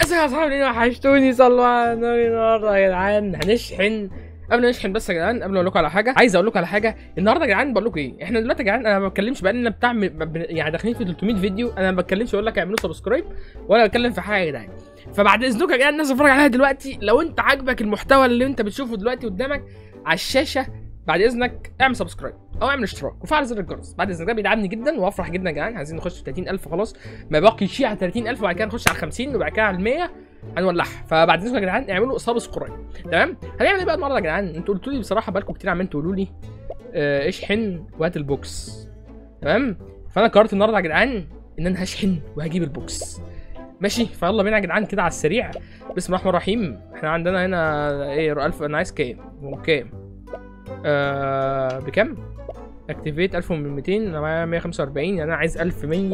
ازيك يا اصحابي وحشتوني صلوا على النبي النهارده يا جدعان هنشحن قبل ما نشحن بس يا جدعان قبل ما اقول لكم على حاجه عايز اقول لكم على حاجه النهارده يا جدعان بقول لكم ايه احنا دلوقتي يا جدعان انا ما بتكلمش بقى لنا بتاع م- ب- يعني داخلين في 300 فيديو انا ما بتكلمش اقول لك اعملوا سبسكرايب ولا بتكلم في حاجه يا جدعان فبعد اذنكم يا جدعان الناس بتتفرج عليها دلوقتي لو انت عاجبك المحتوى اللي انت بتشوفه دلوقتي قدامك على الشاشه بعد اذنك اعمل سبسكرايب او اعمل اشتراك وفعل زر الجرس بعد اذنك ده بيدعمني جدا وافرح جدا يا جدعان عايزين نخش في 30000 خلاص ما باقي شيء على 30000 وبعد كده نخش على 50 وبعد كده على 100 هنولعها فبعد اذنكم يا جدعان اعملوا سبسكرايب تمام هنعمل ايه بقى النهارده يا جدعان انتوا قلتوا لي بصراحه بقالكم كتير عمالين تقولوا لي آه، اشحن وهات البوكس تمام فانا قررت النهارده يا جدعان ان انا هشحن وهجيب البوكس ماشي فيلا بينا يا جدعان كده على السريع بسم الله الرحمن الرحيم احنا عندنا هنا ايه 1000 انا عايز كام وكام آه بكام اكتيفيت 1200 انا معايا 145 يعني انا عايز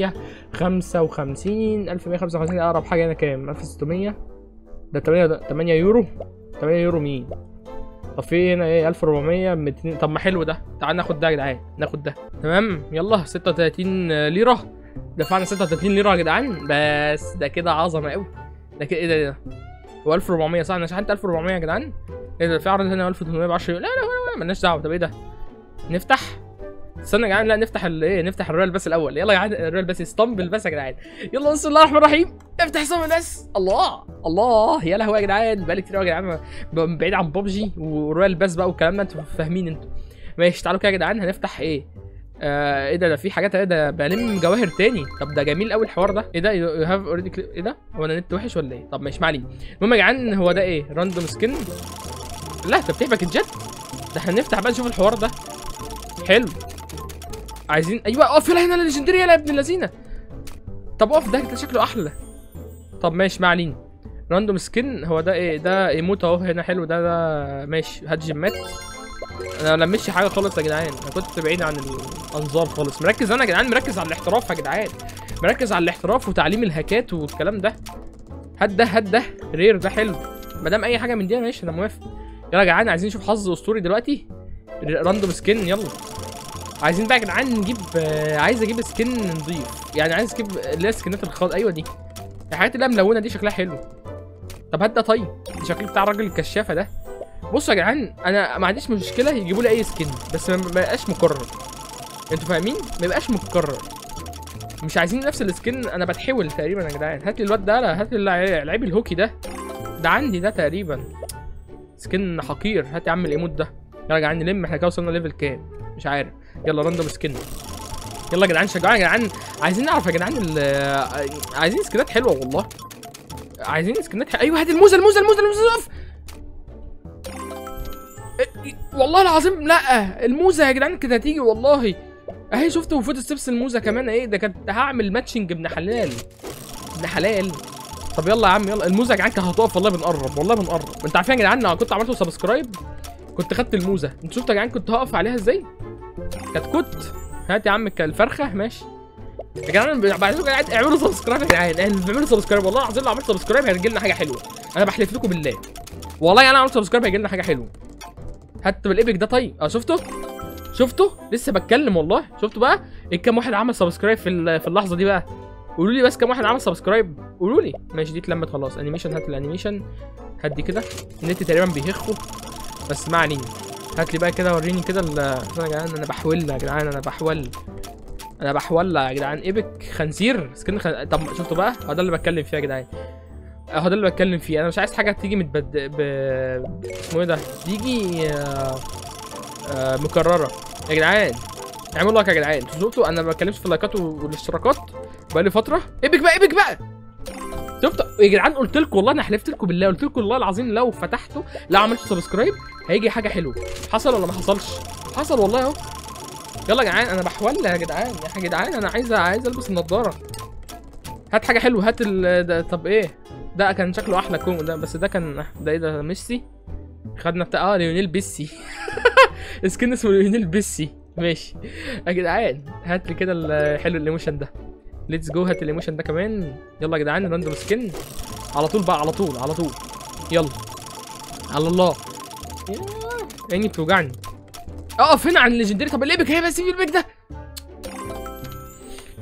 1155 1155 اقرب حاجه هنا كام 1600 ده 8 ده 8 يورو 8 يورو مين طب في هنا ايه 1400 200 طب ما حلو ده تعال ناخد ده يا جدعان ناخد ده تمام يلا 36 ليره دفعنا 36 ليره يا جدعان بس ده كده عظمه قوي ده كده ايه ده, إيه ده هو 1400 صح انا شحنت 1400 يا جدعان ايه ده في عرض هنا 1800 ب 10 لا لا لا مالناش دعوه طب ايه ده نفتح استنى يا جدعان لا نفتح ال ايه نفتح الرويال بس الاول يلا يا جدعان الرويال بس اسطنبل بس يا جدعان يلا بسم الله الرحمن الرحيم افتح اسطنبل بس الله الله يا لهوي يا جدعان بقالي كتير قوي يا جدعان ب- بعيد عن ببجي ورويال بس بقى والكلام ده انتوا فاهمين انتوا ماشي تعالوا كده يا جدعان هنفتح ايه آه ايه ده ده في حاجات ايه ده بلم جواهر تاني طب ده جميل قوي الحوار ده ايه ده يو هاف اوريدي ايه ده هو انا نت وحش ولا ايه طب ماشي ما علينا المهم يا جدعان هو ده ايه راندوم سكين لا تفتح باكجات ده احنا نفتح بقى نشوف الحوار ده حلو عايزين ايوه اقف يلا هنا الليجندري يلا يا ابن اللذينه طب اقف ده ده شكله احلى طب ماشي ما علينا راندوم سكين هو ده ايه ده ايموت اهو هنا حلو ده ده ماشي هات جيمات انا ما لمش حاجه خالص يا جدعان انا كنت بعيد عن الانظار خالص مركز انا يا جدعان مركز على الاحتراف يا جدعان مركز على الاحتراف وتعليم الهاكات والكلام ده هات ده هات ده رير ده حلو ما دام اي حاجه من دي ماشي انا موافق يلا يا جدعان عايزين نشوف حظ اسطوري دلوقتي راندوم سكين يلا عايزين بقى يا جدعان نجيب آه، عايز اجيب سكين نضيف يعني عايز اجيب اللي هي سكنات الخاص ايوه دي الحاجات اللي هي ملونه دي شكلها حلو طب هات ده طيب دي شكل بتاع الراجل الكشافه ده بصوا يا جدعان انا ما عنديش مشكله يجيبوا لي اي سكين بس ما ما يبقاش مكرر انتوا فاهمين ما يبقاش مكرر مش عايزين نفس السكين انا بتحول تقريبا يا جدعان هات لي الواد ده لا هات لي اللع- اللعيب الهوكي ده ده عندي ده تقريبا سكين حقير هات يا عم الايموت ده يلا يا جدعان نلم احنا كده وصلنا ليفل كام مش عارف يلا راندوم سكين يلا يا جدعان شجعونا يا جدعان عايزين نعرف يا جدعان ال- عايزين سكنات حلوه والله عايزين سكنات حلوة. ايوه هات الموزه الموزه الموزه الموزه اقف إيه، والله العظيم لا الموزه يا جدعان كانت هتيجي والله اهي شفتوا فوت ستيبس الموزه كمان ايه ده كانت هعمل ماتشنج ابن حلال ابن حلال طب يلا يا عم يلا الموزه يا جدعان كانت هتقف والله بنقرب والله بنقرب انت عارفين يا جدعان لو كنت عملتوا سبسكرايب كنت خدت الموزه انتوا شفتوا يا جدعان كنت هقف عليها ازاي كانت كنت هات يا عم الك- الفرخه ماشي يا جدعان بعد كده قاعد اعملوا سبسكرايب يا جدعان اعملوا اعملوا سبسكرايب والله العظيم لو عملت سبسكرايب هيجي لنا حاجه حلوه انا بحلف لكم بالله والله انا عملت سبسكرايب هيجي لنا حاجه حلوه هات بالايبك ده طيب اه شفتوا شفتوا لسه بتكلم والله شفتوا بقى ايه كام واحد عمل سبسكرايب في ال- في اللحظه دي بقى قولوا لي بس كام واحد عمل سبسكرايب قولوا لي ماشي دي اتلمت خلاص انيميشن هات الانيميشن هات دي كده النت تقريبا بيهخوا بس ما علينا هات لي بقى كده وريني كده ال- استنى يا جدعان انا بحول يا جدعان انا بحول انا بحول يا جدعان ايبك خنزير سكن خن... طب شفتوا بقى هو ده اللي بتكلم فيه يا جدعان هو ده اللي بتكلم فيه انا مش عايز حاجه تيجي متبد ب... اسمه ايه ده تيجي آه... آه... مكرره يا جدعان اعملوا لايك يا جدعان انتوا شفتوا انا ما بتكلمش في اللايكات والاشتراكات بقالي فتره ايبك بقى ايبك بقى شفتوا يا جدعان قلت لكم والله انا حلفت لكم بالله قلت لكم والله العظيم لو فتحتوا لو عملتوا سبسكرايب هيجي حاجه حلوه حصل ولا ما حصلش حصل والله اهو يلا يا جدعان انا بحول يا جدعان يا جدعان انا عايز عايز البس النضاره هات حاجه حلوه هات ال ده طب ايه ده كان شكله احلى كوم ده بس ده كان ده ايه ده ميسي خدنا بتاع اه ليونيل بيسي سكن اسمه ليونيل بيسي ماشي يا جدعان هات لي كده الحلو الايموشن ده ليتس جو هات الايموشن ده كمان يلا يا جدعان راندوم سكن على طول بقى على طول على طول يلا على الله ياه، عيني بتوجعني اقف هنا عن الليجندري طب الايبك هي بس سيب البيك ده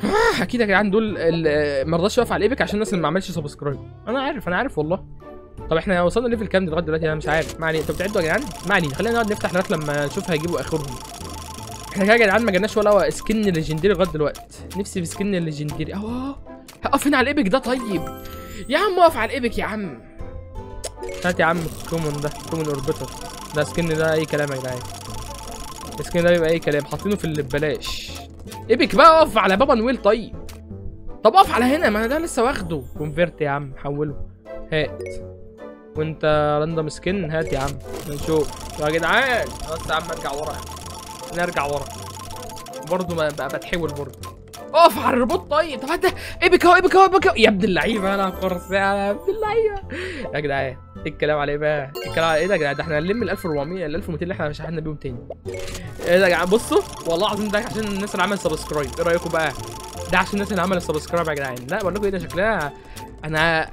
آه، اكيد يا جدعان دول ال- ما رضاش يقف على الايبك عشان الناس اللي ما عملتش سبسكرايب انا عارف انا عارف والله طب احنا وصلنا ليفل كام لغايه دلوقتي انا مش عارف ما علينا انتوا بتعدوا يا جدعان ما علينا خلينا نقعد نفتح لغايه لما نشوف هيجيبوا اخرهم احنا كده يا جدعان ما جالناش ولا سكن ليجندري لغايه دلوقتي نفسي في سكن ليجندري اهو هقف هنا على الايبك ده طيب يا عم اقف على الايبك يا عم هات يا عم كومون ده كومون اوربيتر ده سكن ده اي كلام يا جدعان السكن ده بيبقى اي كلام حاطينه في اللي ببلاش ايبك بقى اقف على بابا نويل طيب طب اقف على هنا ما انا ده لسه واخده كونفيرت يا عم حوله هات وانت راندوم سكن هات يا عم نشوف يا جدعان بس يا عم ارجع ورا نرجع ورا برضه ما بقى بتحول برضه اقف على الريبوت طيب طب انت ايبك اهو ايبك اهو ايبك اهو يا ابن اللعيبه انا قرص يا ابن اللعيبه يا جدعان ايه الكلام على ايه بقى؟ إيه الكلام على ايه ده يا جدعان؟ ده احنا هنلم ال 1400 ال 1200 اللي احنا شحنا بيهم تاني. ايه ده يا جدعان بصوا والله العظيم ده عشان الناس اللي عملت سبسكرايب، ايه رايكم بقى؟ ده عشان الناس اللي عملت سبسكرايب يا جدعان، لا بقول لكم ايه ده شكلها انا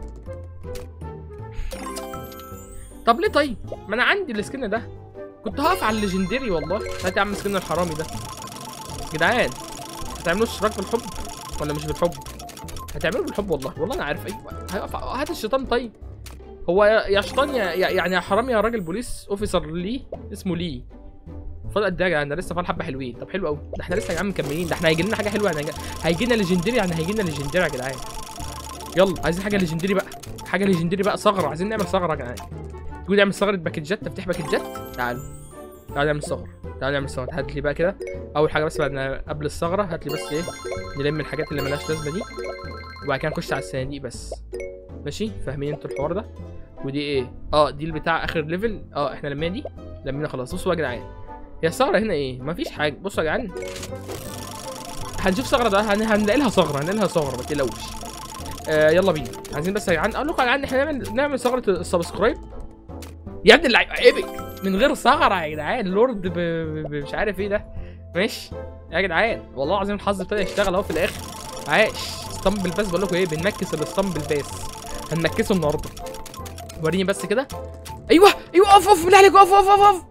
طب ليه طيب؟ ما انا عندي السكن ده كنت هقف على الليجندري والله هات يا عم سكن الحرامي ده جدعان هتعملوا اشتراك بالحب ولا مش بالحب؟ هتعملوا بالحب والله والله انا عارف ايوه هيقف هات الشيطان طيب هو يا يا شيطان يا يا- يعني يا حرامي يا راجل بوليس اوفيسر ليه اسمه ليه فاضل قد ايه يا جدعان ده لسه فاضل حبه حلوين طب حلو قوي ده احنا لسه يا عم مكملين ده احنا هيجي لنا حاجه حلوه يعني هيجي لنا ليجندري يعني هيجي لنا ليجندري يا جدعان يلا عايزين حاجه ليجندري بقى حاجه ليجندري بقى ثغره عايزين نعمل ثغره يا جدعان تقول نعمل ثغره باكجات تفتح باكجات تعالوا تعالوا نعمل ثغره تعالوا نعمل ثغره هات لي بقى كده اول حاجه بس بعد ما- قبل الثغره هات لي بس ايه نلم الحاجات اللي ملهاش لازمه دي وبعد كده نخش على الصناديق بس ماشي فاهمين انتوا الحوار ده ودي ايه اه دي اللي بتاع اخر ليفل اه احنا لمينا دي لمينا خلاص بصوا يا جدعان هي الثغره هنا ايه مفيش حاجه بصوا يا جدعان هنشوف ثغره ده هن... هنلاقي لها ثغره هنلاقي لها ثغره ما تقلقوش آه يلا بينا عايزين بس يا جدعان اقول لكم يا جدعان احنا نعمل نعمل ثغره السبسكرايب يا ابن اللعيبه ايبك من غير ثغره يا جدعان لورد ب... ب... ب... مش عارف ايه ده ماشي يا جدعان والله العظيم الحظ ابتدى يشتغل اهو في الاخر عاش ستامبل باس بقول لكم ايه بنمكس الستامبل باس هنمكسه النهارده وريني بس كده ايوه ايوه اقف اقف بالله عليك اقف اقف اقف اقف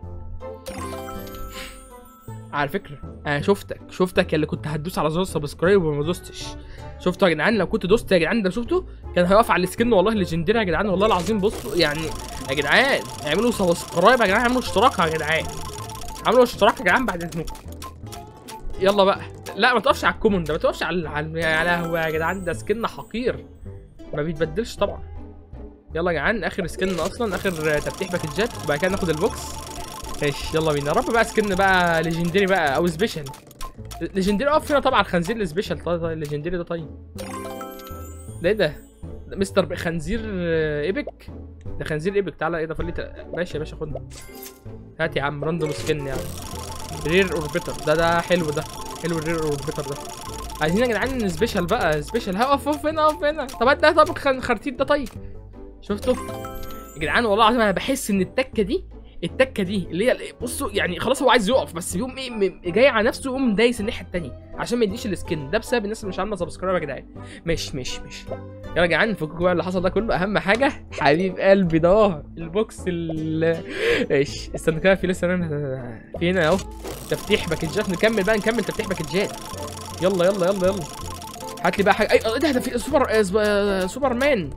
على فكره انا شفتك شفتك يا اللي كنت هتدوس على زر سبسكرايب وما دوستش شفتوا يا جدعان لو كنت دوست يا جدعان ده شفتوا كان هيقف على السكن والله ليجندري يا جدعان والله العظيم بصوا يعني يا جدعان اعملوا سبسكرايب يا جدعان اعملوا اشتراك يا جدعان اعملوا اشتراك يا جدعان بعد اذنكم يلا بقى لا ما تقفش على الكومون ده ما تقفش على على يا لهوي يا جدعان ده سكن حقير ما بيتبدلش طبعا يلا يا جدعان اخر سكن اصلا اخر تفتيح باكجات وبعد كده ناخد البوكس ماشي يلا بينا يا رب بقى سكن بقى ليجندري بقى او سبيشال ليجندري اقف هنا طبعا الخنزير السبيشال طيب طيب الليجندري ده طيب ده ايه ده ده مستر ب- خنزير آه، ايبك ده خنزير ايبك تعالى ايه ده فليت ماشي يا باشا خدنا هات يا عم راندوم سكن يا عم رير اوربيتر ده ده حلو ده حلو الرير اوربيتر ده عايزين يا جدعان سبيشال بقى سبيشال هقف اقف هنا اقف هنا طب هات ده طب الخن- الخرتيت ده طيب شفتوا يا جدعان والله العظيم انا بحس ان التكه دي التكه دي اللي هي بصوا يعني خلاص هو عايز يقف بس يقوم ايه م- جاي على نفسه يقوم دايس الناحيه التانيه عشان ما يديش السكن ده بسبب الناس اللي مش عامله سبسكرايب يا جدعان ماشي ماشي ماشي يلا يا جدعان فككوا بقى اللي حصل ده كله اهم حاجه حبيب قلبي ده اهو البوكس ال ايش استنى كده في لسه أنا- في هنا اهو تفتيح باكجات نكمل بقى نكمل تفتيح باكجات يلا يلا يلا يلا هات لي بقى حاجه اي إيه ده ده في سوبر آه، سب- آه، سوبر مان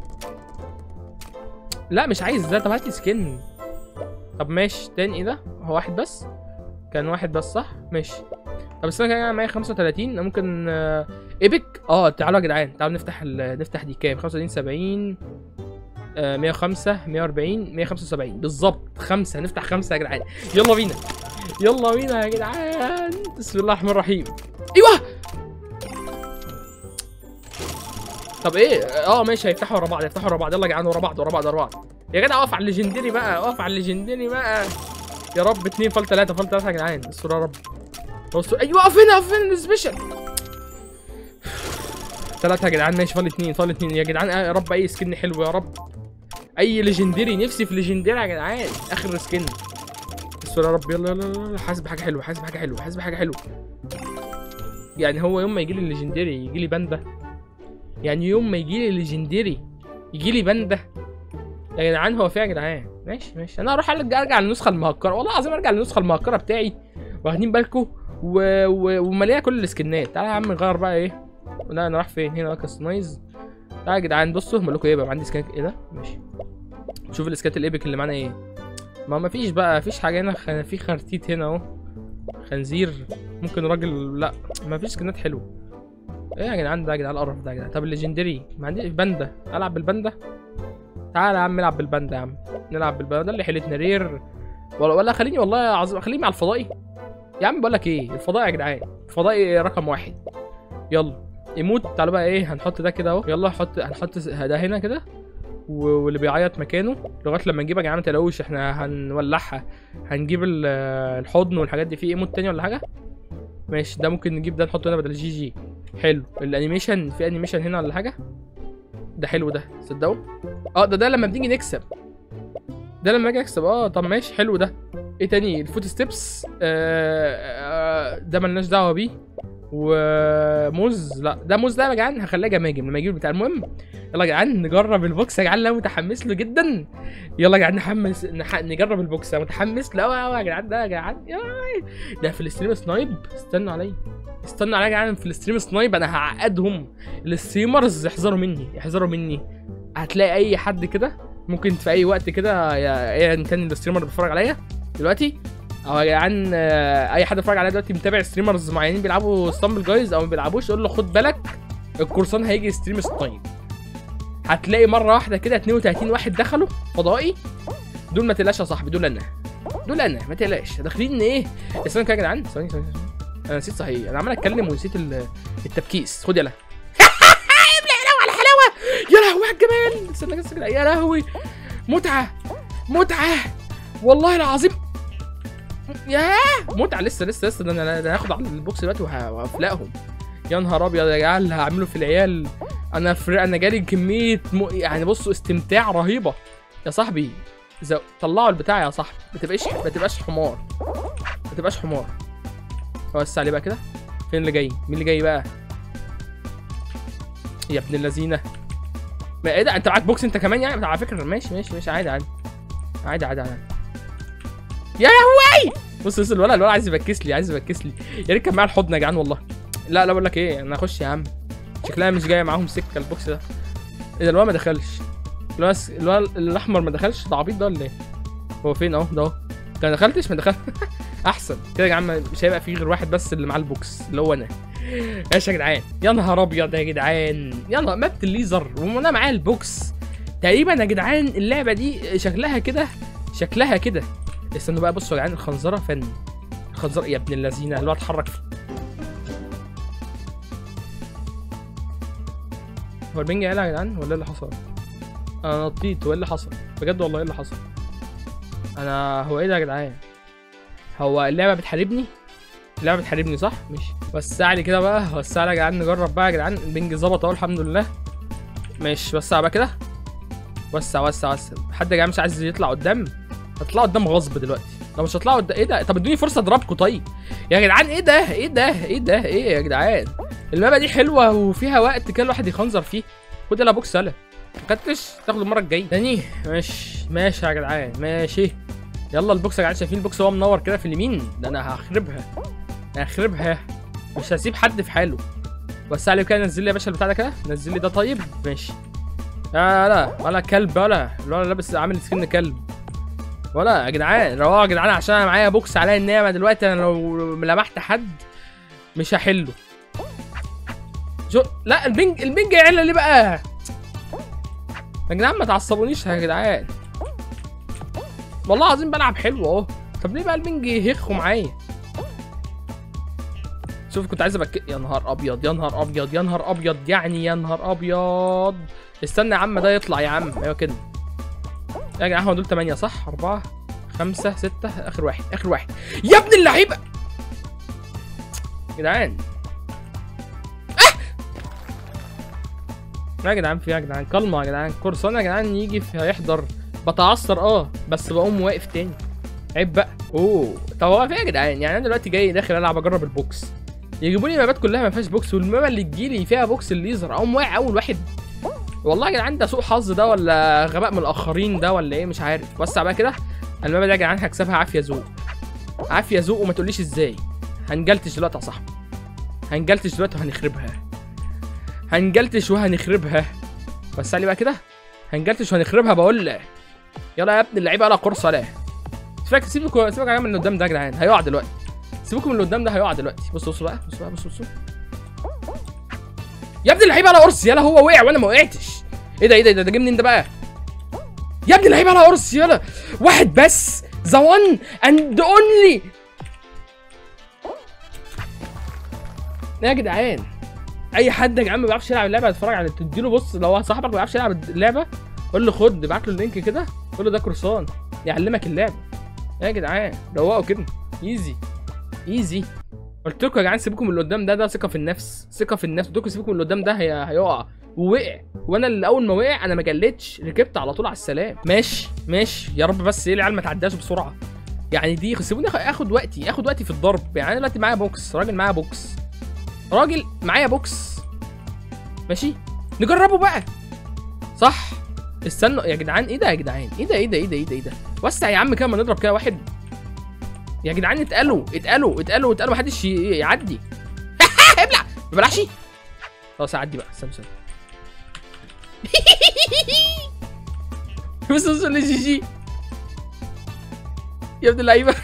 لا مش عايز ده طب هات لي سكن طب ماشي تاني ايه ده هو واحد بس كان واحد بس صح ماشي طب استنى كده انا معايا 35 أنا ممكن آه، ايبك اه تعالوا يا جدعان تعالوا نفتح ال... نفتح دي كام 35 70 آه 105 140 175 بالظبط خمسة نفتح خمسة يا جدعان يلا بينا يلا بينا يا جدعان بسم الله الرحمن الرحيم ايوه طب ايه اه ماشي هيفتحوا ورا بعض هيفتحوا ورا بعض يلا يا جدعان ورا بعض ورا بعض ورا بعض يا جدع اقف على الليجندري بقى اقف على الليجندري بقى يا رب اتنين فال تلاتة فال تلاتة يا جدعان استر يا رب بصوا ايوه اقف هنا اقف هنا سبيشال تلاتة يا جدعان ماشي فال اتنين فال اتنين يا جدعان يا رب اي سكن حلو يا رب اي ليجندري نفسي في ليجندري يا جدعان اخر سكن استر يا رب يلا يلا يلا حاسب حاجة حلوة حاسب حاجة حلوة حاسب حاجة حلوة يعني هو يوم ما يجي لي الليجندري يجي لي باندا يعني يوم ما يجي لي ليجندري يجي لي باندا يا جدعان هو فيها يا جدعان ماشي ماشي انا هروح ارجع ارجع للنسخه المهكره والله العظيم ارجع للنسخه المهكره بتاعي واخدين بالكم و... و... ومليانه كل السكنات تعالى يا عم نغير بقى ايه لا انا رايح فين هنا كاستمايز تعالى يا جدعان بصوا هقول لكم ايه بقى عندي سكان ايه ده ماشي شوف الاسكات الايبك اللي معانا ايه ما ما فيش بقى مفيش حاجه هنا خ... في خرتيت هنا اهو خنزير ممكن راجل لا ما فيش سكنات حلوه ايه يا جدعان ده يا جدعان القرف ده يا جدعان طب الليجندري ما عنديش باندا العب بالباندا تعالى يا عم نلعب بالباندا يا عم نلعب بالباندا ده اللي حيلتنا رير ولا ولا خليني والله عظيم خليني مع الفضائي يا عم بقول لك ايه الفضائي يا جدعان الفضائي رقم واحد يلا يموت تعالوا بقى ايه هنحط ده كده اهو يلا حط هنحط ده هنا كده و- واللي بيعيط مكانه لغايه لما نجيب يا جدعان ما تلاقوش احنا هنولعها هنجيب ال- الحضن والحاجات دي في ايموت تاني ولا حاجه ماشي ده ممكن نجيب ده نحطه هنا بدل جي جي حلو الانيميشن في انيميشن هنا ولا حاجه ده حلو ده تصدقوا اه ده ده لما بنيجي نكسب ده لما اجي اكسب اه طب ماشي حلو ده ايه تاني الفوت ستيبس آه آه ده ملناش دعوه بيه وموز لا ده موز ده يا جدعان هخليه جماجم لما يجيب بتاع المهم يلا يا جدعان نجرب البوكس يا جدعان انا متحمس له جدا يلا يا جدعان نحمس نح... نجرب البوكس انا متحمس له قوي قوي يا جدعان ده يا جدعان ياي. ده في الستريم سنايب استنوا عليا استنوا عليا يا جدعان في الستريم سنايب انا هعقدهم الستريمرز يحذروا مني يحذروا مني هتلاقي اي حد كده ممكن في اي وقت كده يا ايا كان الستريمر اللي بيتفرج عليا دلوقتي او يا جدعان آه، اي حد بيتفرج عليا دلوقتي متابع ستريمرز معينين بيلعبوا ستامبل جايز او ما بيلعبوش يقول له خد بالك القرصان هيجي ستريم سنايب هتلاقي مره واحده كده 32 واحد دخلوا فضائي دول ما تقلقش يا صاحبي دول انا دول انا ما تقلقش داخلين ايه استنى كده يا جدعان ثواني ثواني ثواني. انا نسيت صحيح انا عمال اتكلم ونسيت ال- التبكيس خد يلا ابلع حلاوه على حلاوه يا لهوي على الجمال استنى بس كده يا لهوي متعه متعه والله العظيم يا متعه لسه لسه لسه ده انا ده هاخد على البوكس دلوقتي وه- وهفلقهم يا نهار ابيض يا جدعان اللي هعمله في العيال انا فر... انا جالي كميه م... يعني بصوا استمتاع رهيبه يا صاحبي زو... طلعوا البتاع يا صاحبي ما تبقاش ما تبقاش حمار ما تبقاش حمار بس عليه بقى كده فين اللي جاي مين اللي جاي بقى يا ابن اللذينه ما ايه ده انت معاك بوكس انت كمان يعني على فكره ماشي ماشي ماشي عادي عادي عادي عادي عادي يا لهوي بص بص الولد الولد عايز يبكس لي عايز يبكس لي يا ريت كان معايا الحضن يا جدعان والله لا لا بقول لك ايه انا هخش يا عم شكلها مش جايه معاهم سكه البوكس ده ايه ده الولد ما دخلش الولد الولد الاحمر ما دخلش ده عبيط ده ولا ايه هو فين اهو ده اهو انت ما دخلتش ما دخلت احسن كده يا جدعان مش هيبقى في غير واحد بس اللي معاه البوكس اللي هو انا ماشي يا جدعان يا نهار ابيض يا جدعان يلا مابة الليزر وانا معايا البوكس تقريبا يا جدعان اللعبه دي شكلها كده شكلها كده استنوا بقى بصوا يا جدعان الخنزره فن الخنزره يا ابن اللذينه اللي هو اتحرك فيه هو البنج قال يا جدعان ولا ايه اللي حصل؟ انا نطيت وايه اللي حصل؟ بجد والله ايه اللي حصل؟ انا هو ايه ده يا جدعان؟ هو اللعبه بتحاربني؟ اللعبه بتحاربني صح؟ ماشي وسع لي كده بقى وسع لي يا جدعان نجرب بقى يا جدعان البنج ظبط اهو الحمد لله ماشي وسع بقى كده وسع وسع وسع حد يا جدعان مش عايز يطلع قدام هتطلعوا قدام غصب دلوقتي لو مش هتطلعوا قدام ايه ده طب ادوني فرصه اضربكم طيب يا جدعان ايه ده ايه ده ايه ده ايه يا جدعان المابا دي حلوه وفيها وقت كده الواحد يخنزر فيه خد يلا بوكس يلا ما خدتش تاخد المره الجايه تاني ماشي ماشي يا جدعان ماشي يلا البوكس يا جدعان شايفين البوكس وهو منور كده في اليمين ده انا هخربها هخربها مش هسيب حد في حاله بس عليه كده نزل لي يا باشا البتاع ده كده نزل لي ده طيب ماشي لا لا ولا كلب ولا ولا لابس عامل سكن كلب ولا يا جدعان رواه يا جدعان عشان انا معايا بوكس عليا النعمه دلوقتي انا لو لمحت حد مش هحله شو لا البنج البنج يعلى ليه بقى يا جدعان ما تعصبونيش يا جدعان والله العظيم بلعب حلو اهو طب ليه بقى البنج يهخوا معايا شوف كنت عايز ابكي يا نهار ابيض يا نهار ابيض يا نهار ابيض يعني يا نهار ابيض استنى يا عم ده يطلع يا عم ايوه كده يا جدعان هو دول 8 صح 4 5 6 اخر واحد اخر واحد يا ابن اللعيبه يا جدعان يا جدعان في إيه يا جدعان كلمة يا جدعان كورسون يا جدعان يجي في هيحضر بتعثر اه بس بقوم واقف تاني عيب بقى اوه طب هو في إيه يا جدعان يعني انا دلوقتي جاي داخل العب اجرب البوكس يجيبوا لي المابات كلها ما فيهاش بوكس والمابا اللي تجيلي فيها بوكس الليزر اقوم واقع اول واحد والله يا جدعان ده سوء حظ ده ولا غباء من الاخرين ده ولا ايه مش عارف وسع بقى كده المابا دي يا جدعان هكسبها عافيه ذوق عافيه ذوق وما تقوليش ازاي هنجلتش دلوقتي يا صاحبي هنجلتش دلوقتي وهنخربها هنجلتش وهنخربها بس علي بقى كده هنجلتش وهنخربها بقول لك يلا يا ابني اللعيبه على قرصه لا سيبك سيبك سيبك يا جماعه من اللي قدام ده يا جدعان هيقع دلوقتي سيبكم من اللي قدام ده هيقع دلوقتي بصوا بصوا بقى بصوا بقى بصوا بصوا يا ابني اللعيبه على قرص يلا هو وقع وانا ما وقعتش ايه ده ايه ده إيه ده ده جه منين ده بقى يا ابني اللعيبه على قرص يلا واحد بس ذا وان اند اونلي يا جدعان اي حد يا جدعان ما بيعرفش يلعب اللعبه يتفرج على تديله بص لو هو صاحبك ما بيعرفش يلعب اللعبه قول له خد ابعت له اللينك كده قول له ده كورسان يعلمك اللعبه يا جدعان روقوا كده ايزي ايزي قلت لكم يا جدعان سيبكم من اللي قدام ده ده ثقه في النفس ثقه في النفس قلت لكم سيبكم من اللي قدام ده هي... هيقع ووقع وانا اللي اول ما وقع انا ما جلتش ركبت على طول على السلام ماشي ماشي يا رب بس ايه العيال ما تعداش بسرعه يعني دي سيبوني آخ- اخد وقتي اخد وقتي في الضرب يعني انا دلوقتي معايا بوكس راجل معايا بوكس راجل معايا بوكس ماشي نجربه بقى صح استنوا يا جدعان ايه ده يا جدعان ايه ده ايه ده ايه ده ايه ده ايه ده وسع يا عم كده ما نضرب كده واحد يا جدعان اتقلوا اتقلوا اتقلوا اتقلوا محدش ي- يعدي ابلع ما بلعش خلاص اعدي بقى استنى استنى بص بص جي جي يا ابن اللعيبه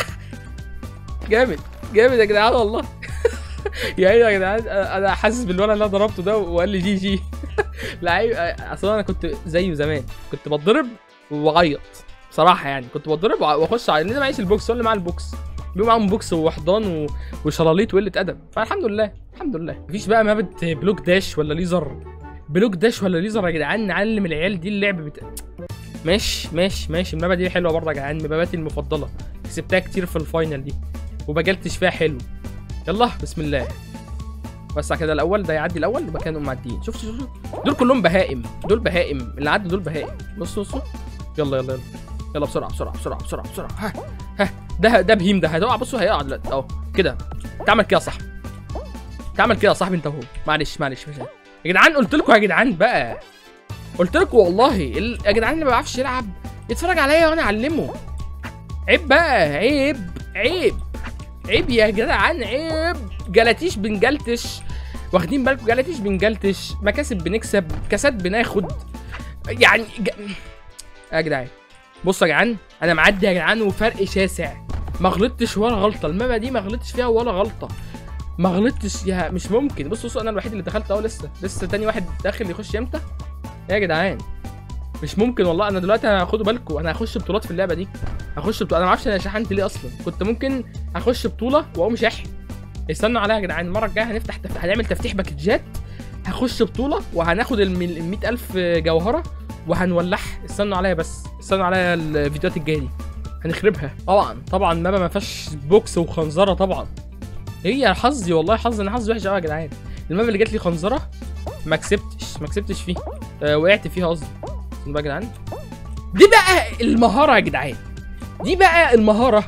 جامد جامد يا جدعان والله يا عيني يا جدعان انا أنا حاسس بالولد اللي انا ضربته ده وقال لي جي جي لعيب اصلا انا كنت زيه زمان كنت بتضرب واعيط بصراحه يعني كنت بتضرب وأ- واخش على ليه معيش البوكس هو اللي معاه البوكس بيبقى معاهم بوكس وحضان و... وشلاليط وقله ادب فالحمد لله الحمد لله مفيش بقى مابت بلوك داش ولا ليزر بلوك داش ولا ليزر يا جدعان نعلم العيال دي اللعب بتا... ماشي ماشي ماشي المابا دي حلوه برضه يا جدعان من ماباتي المفضله كسبتها كتير في الفاينل دي وبجلتش فيها حلو يلا بسم الله بس كده الاول ده يعدي الاول يبقى كانوا معديين شوف شوف شوف دول كلهم بهائم دول بهائم اللي عدوا دول بهائم بصوا بصوا يلا يلا يلا يلا بسرعه بسرعه بسرعه بسرعه بسرعه ها ها ده ده بهيم ده هتقع بصوا هيقع دلوقتي اهو كده تعمل كده يا صاحبي تعمل كده يا صاحبي انت اهو معلش معلش مش يا جدعان قلت لكم يا جدعان بقى قلت لكم والله ال- يا جدعان اللي ما بيعرفش يلعب يتفرج عليا وانا اعلمه عيب بقى عيب عيب عيب يا جدعان عيب جلاتيش بنجلتش واخدين بالكم جلاتيش بنجلتش مكاسب بنكسب كاسات بناخد يعني ج... يا جدعان بصوا يا جدعان انا معدي يا جدعان وفرق شاسع ما غلطتش ولا غلطه المابا دي ما غلطتش فيها ولا غلطه ما غلطتش يا مش ممكن بصوا بصوا انا الوحيد اللي دخلت اهو لسه لسه تاني واحد داخل يخش امتى يا جدعان مش ممكن والله انا دلوقتي انا خدوا بالكم انا هخش بطولات في اللعبه دي هخش بطولة انا ما اعرفش انا شحنت ليه اصلا كنت ممكن اخش بطوله واقوم شاحن استنوا عليها يا جدعان المره الجايه هنفتح تف... هنعمل تفتيح باكجات هخش بطوله وهناخد ال 100000 جوهره وهنولعها استنوا عليا بس استنوا عليا الفيديوهات الجايه دي هنخربها طبعا طبعا مابا ما فيهاش بوكس وخنزره طبعا هي حظي والله حظي انا حظي وحش قوي يا جدعان المابا اللي جات لي خنزره ما كسبتش ما كسبتش فيه آه وقعت فيها قصدي استنوا بقى يا جدعان دي بقى المهاره يا جدعان دي بقى المهاره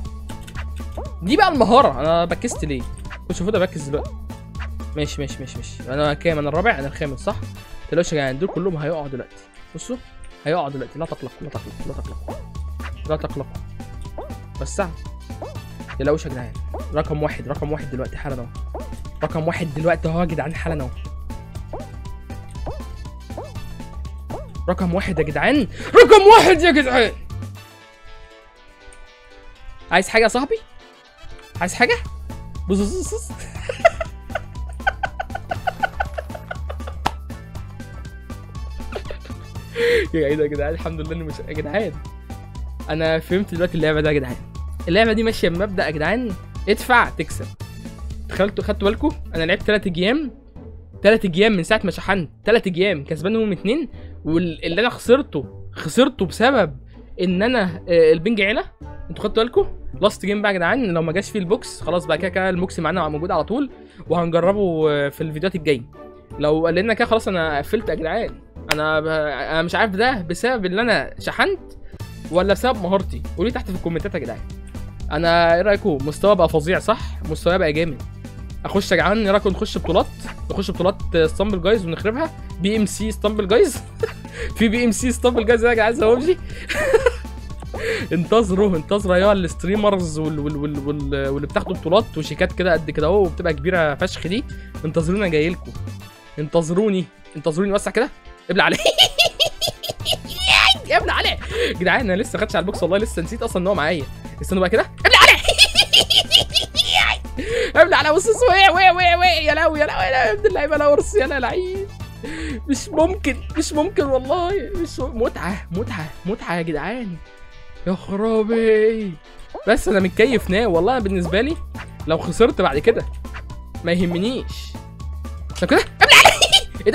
دي بقى المهاره انا بكست ليه كنت شوفوا ده بركز دلوقتي ماشي ماشي ماشي ماشي انا كام انا الرابع انا الخامس صح تلاقوش يا جدعان دول كلهم هيقعوا دلوقتي بصوا هيقعوا دلوقتي لا تقلق لا تقلق لا تقلق لا تقلق بس سهل تلاقوش يا جدعان رقم واحد رقم واحد دلوقتي حالا اهو رقم واحد دلوقتي اهو يا جدعان حالا اهو رقم واحد يا جدعان رقم واحد يا جدعان عايز حاجه يا صاحبي عايز حاجه بص بص بص بص. يا عيد يا جدعان الحمد لله اني مش يا جدعان انا فهمت دلوقتي اللعبه ده يا جدعان اللعبه دي ماشيه بمبدا يا جدعان ادفع تكسب دخلتوا خدتوا بالكم انا لعبت 3 ايام 3 ايام من ساعه ما شحنت 3 ايام كسبانهم اتنين واللي انا خسرته خسرته بسبب ان انا آه، البنج علا انتوا خدتوا بالكم لاست جيم بقى يا جدعان لو ما جاش فيه البوكس خلاص بقى كده كده البوكس معانا موجود على طول وهنجربه آه، في الفيديوهات الجايه لو لان كده خلاص انا قفلت يا جدعان انا ب... انا مش عارف ده بسبب ان انا شحنت ولا بسبب مهارتي قولوا لي تحت في الكومنتات يا جدعان انا ايه رايكم مستوى بقى فظيع صح مستوى بقى جامد اخش يا جدعان ايه رايكم نخش بطولات نخش بطولات ستامبل جايز ونخربها بي ام سي ستامبل جايز في بي ام سي ستامبل جايز يا جدعان زي وبجي انتظروا انتظروا ايها الستريمرز وال وال وال وال واللي بتاخدوا بطولات وشيكات كده قد كده اهو وبتبقى كبيره فشخ دي انتظرونا جاي لكم انتظروني انتظروني وسع كده ابلع عليه ابلع عليه يا جدعان انا لسه خدش على البوكس والله لسه نسيت اصلا ان هو معايا استنوا بقى كده ابلع عليه ابلع عليه بص بص وقع وقع وقع وقع يا لهوي يا لهوي يا لهوي يا ابن اللعيبه لا ورث يا لعيب مش ممكن مش ممكن والله مش م- متعه متعه متعه يا جدعان يا خرابي بس انا متكيف ناو والله أنا بالنسبه لي لو خسرت بعد كده ما يهمنيش طب كده ابلع عليه ايه ده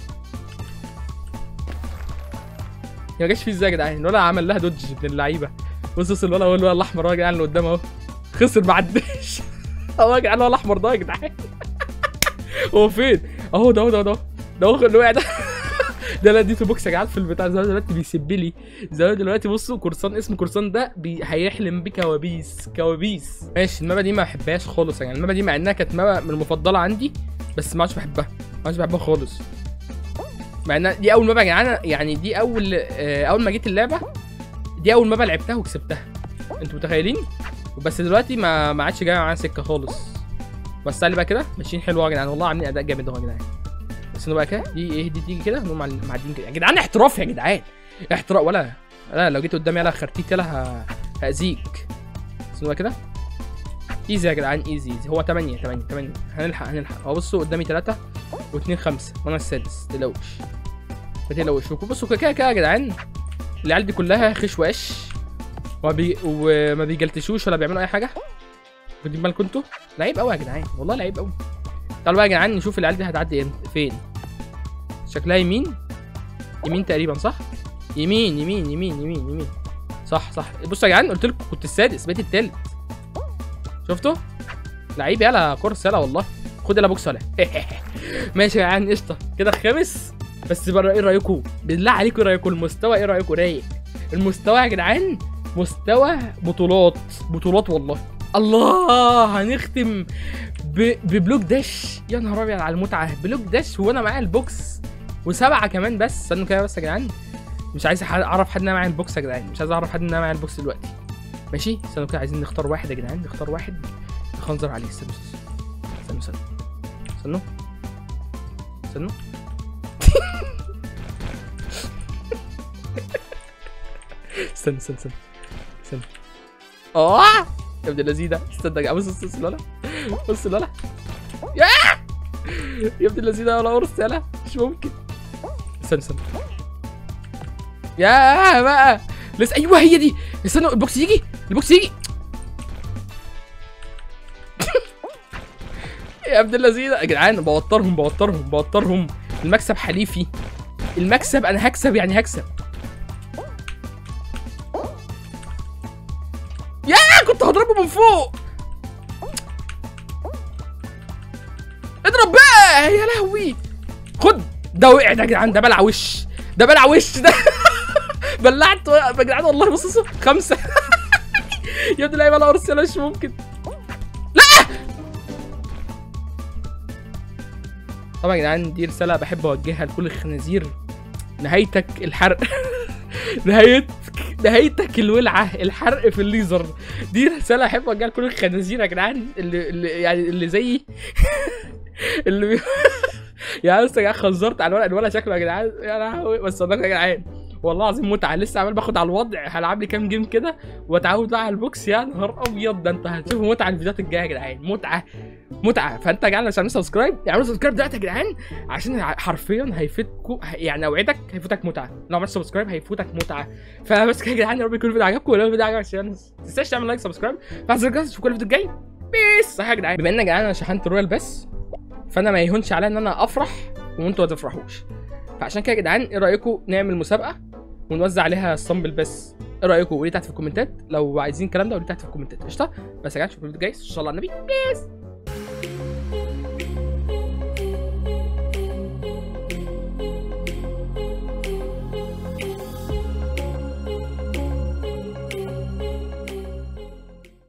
يا ما جاش فيه ازاي يا جدعان الولد عمل لها دوج ابن اللعيبه بص بص الولد هو الولد الاحمر اهو يا جدعان اللي قدامه اهو خسر ما عداش اهو يا جدعان الولد الاحمر ده يا جدعان هو فين اهو ده اهو ده ده ده هو اللي وقع ده ده انا اديته بوكس يا جدعان في البتاع زمان دلوقتي بيسب لي زمان دلوقتي بصوا قرصان اسمه قرصان ده بي... هيحلم بكوابيس كوابيس ماشي المابا دي ما بحبهاش خالص يعني المابا دي مع انها كانت مابا من المفضله عندي بس ما عادش بحبها ما عادش بحبها خالص مع انها دي اول مابا يا جدعان يعني دي اول آه، اول ما جيت اللعبه دي اول مابا لعبتها وكسبتها انتوا متخيلين بس دلوقتي ما ما عادش جايه معانا سكه خالص بس تعالي بقى كده ماشيين حلوه يا جدعان والله عاملين اداء جامد اهو يا جدعان بس انه بقى كده دي ايه دي تيجي كده نقوم مع- معديين كده يا جدعان احتراف يا جدعان احتراف ولا لا لو جيت قدامي يلا خرتيت يلا ه- هاذيك بس انه بقى كده ايزي يا جدعان ايزي ايزي هو 8 8 8 هنلحق هنلحق هو بصوا قدامي 3 و2 5 وانا السادس تقلقوش ما تقلقوش بصوا كده كده كده يا جدعان العيال دي كلها خشواش وما بي... وما بيجلتشوش ولا بيعملوا اي حاجه واخدين بالكم انتوا لعيب قوي يا جدعان والله لعيب قوي تعالوا بقى يا جدعان نشوف العيال دي هتعدي امتى فين شكلها يمين يمين تقريبا صح يمين يمين يمين يمين يمين صح صح بصوا يا جدعان قلت لكم كنت السادس بقيت التالت شفتوا لعيب يلا كورس يلا والله خد يلا بوكس ولا ماشي يا جدعان قشطه كده الخامس بس بره ايه رايكم بالله عليكم ايه رايكم المستوى ايه رايكم رايق المستوى يا جدعان مستوى بطولات بطولات والله الله هنختم ب... ببلوك داش يا نهار ابيض على المتعه بلوك داش وانا معايا البوكس وسبعه كمان بس استنوا كده بس يا جدعان مش عايز أح- اعرف حد ان انا معايا البوكس يا جدعان مش عايز اعرف حد ان انا معايا البوكس دلوقتي ماشي استنوا كده عايزين نختار واحد يا جدعان نختار واحد نخنزر عليه استنوا استنوا استنوا استنوا استنوا استنى استنى استنى استنى اه يا ابن اللذيذ استنى يا جدعان، بص بص بص لا بص لا يا يا ابن اللذيذ ولا قرص يلا مش ممكن استنى استنى يا بقى لسه ايوه هي دي استنى البوكس يجي البوكس يجي يا ابن اللذيذ يا جدعان بوترهم بوترهم بوترهم المكسب حليفي المكسب انا هكسب يعني هكسب يا كنت هضربه من فوق اضرب بقى يا لهوي خد ده وقع ده يا جدعان ده بلع وش ده بلع وش ده بلعت يا جدعان والله بص بص خمسه يا ابني لا بلا ارسل مش ممكن لا طبعا يا جدعان دي رساله بحب اوجهها لكل الخنازير نهايتك الحرق نهايتك نهايتك الولعه الحرق في الليزر دي رساله احب اوجهها لكل الخنازير يا جدعان اللي, اللي يعني اللي زيي اللي بي... يعني لسه يا جدعان خزرت على الولد الولد شكله يا جدعان يا لهوي بس والله يا جدعان والله العظيم متعه لسه عمال باخد على الوضع هلعب لي كام جيم كده واتعود بقى على البوكس يا نهار ابيض ده انت هتشوفوا متعه الفيديوهات الجايه يا جدعان متعه متعه فانت يا جدعان عشان سبسكرايب اعملوا سبسكرايب دلوقتي يا جدعان عشان حرفيا هيفيدكم يعني اوعدك هيفوتك متعه لو عملت سبسكرايب هيفوتك متعه فبس كده يا جدعان يا رب يكون الفيديو عجبكم ولو الفيديو عجبك عشان ما تنساش تعمل لايك سبسكرايب فعايز اشوفكم الفيديو الجاي بيس صح يا جدعان بما ان يا جدعان انا شحنت الرويال بس فانا ما يهونش عليا ان انا افرح وانتوا ما تفرحوش فعشان كده يا جدعان ايه رايكم نعمل مسابقه ونوزع عليها الصنبل بس ايه رايكم قولوا لي تحت في الكومنتات لو عايزين الكلام ده قولوا لي تحت في الكومنتات قشطه بس يا جدعان شوفوا الفيديو الجاي ان شاء الله على النبي بيس